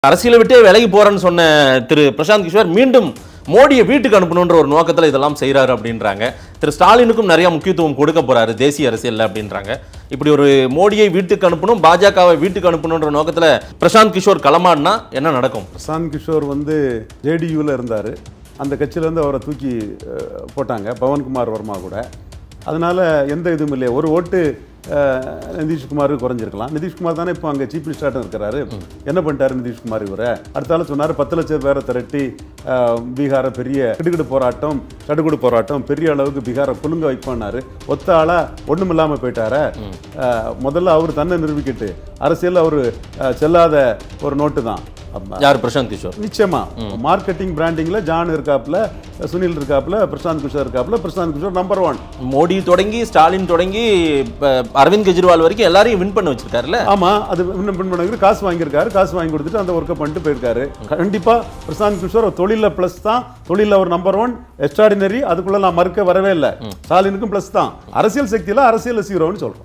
அரசியலை விட்டே விலகி போறேன்னு சொன்ன திரு பிரசாந்த் கிஷோர் மீண்டும் மோடியை வீட்டுக்கு அனுப்பணுன்ற ஒரு நோக்கத்துல இதெல்லாம் செய்றாரு அப்படின்றாங்க திரு ஸ்டாலினுக்கும் நிறைய முக்கியத்துவம் கொடுக்க போறாரு தேசிய அரசியல்ல அப்படின்றாங்க இப்படி ஒரு மோடியை வீட்டுக்கு அனுப்பணும் பாஜகவை வீட்டுக்கு அனுப்பணுன்ற நோக்கத்துல பிரசாந்த் கிஷோர் களமாடினா என்ன நடக்கும் பிரசாந்த் கிஷோர் வந்து ஜேடியூவில் இருந்தார் அந்த கட்சியிலேருந்து அவரை தூக்கி அஹ், போட்டாங்க பவன்குமார் வர்மா கூட அதனால் எந்த இதுவும் இல்லையா ஒரு ஓட்டு அஹ், நிதிஷ்குமாருக்கு குறைஞ்சிருக்கலாம் நிதிஷ்குமார் தானே இப்போ அங்கே சீஃப் மினிஸ்டராக இருக்கிறாரு என்ன பண்ணிட்டாரு நிதிஷ்குமார் இவரை அடுத்தாலும் சொன்னார் பத்து லட்சம் பேரை திரட்டி அஹ், பீகாரை பெரிய கிடுகிடு போராட்டம் சடுகுடு போராட்டம் பெரிய அளவுக்கு பீகாரை குலுங்க வைப்பானாரு ஒத்த ஆளா ஒன்றும் இல்லாமல் போயிட்டார முதல்ல அவர் தன்னை நிரூபிக்கிட்டு அரசியல் அவர் செல்லாத ஒரு நோட்டு தான் அப்ப யார் பிரசாந்த் கிஷோர் நிச்சயமா மார்க்கெட்டிங் பிராண்டிங்ல ஜான் இருக்காப்ல சுனில் இருக்காப்ல பிரசாந்த் கிஷோர் இருக்காப்ல பிரசாந்த் கிஷோர் நம்பர் ஒன் மோடி தொடங்கி ஸ்டாலின் தொடங்கி இப்ப அரவிந்த் கெஜ்ரிவால் வரைக்கும் எல்லாரையும் வின் பண்ண வச்சிருக்காருல்ல ஆமா அது இன்னும் பின் பண்ணி காசு வாங்கியிருக்காரு காசு வாங்கி கொடுத்துட்டு அந்த ஒர்க்கை பண்ணிட்டு போயிருக்காரு கண்டிப்பா பிரசாந்த் கிஷோர் ஒரு தொழில பிளஸ் தான் தொழில ஒரு நம்பர் ஒன் எக்ஸ்ட்ராடினரி அதுக்குள்ள நான் மறுக்க வரவே இல்லை ஸ்டாலினுக்கும் பிளஸ் தான் அரசியல் சக்தியில அரசியல் சீரோன்னு சொல்றோம்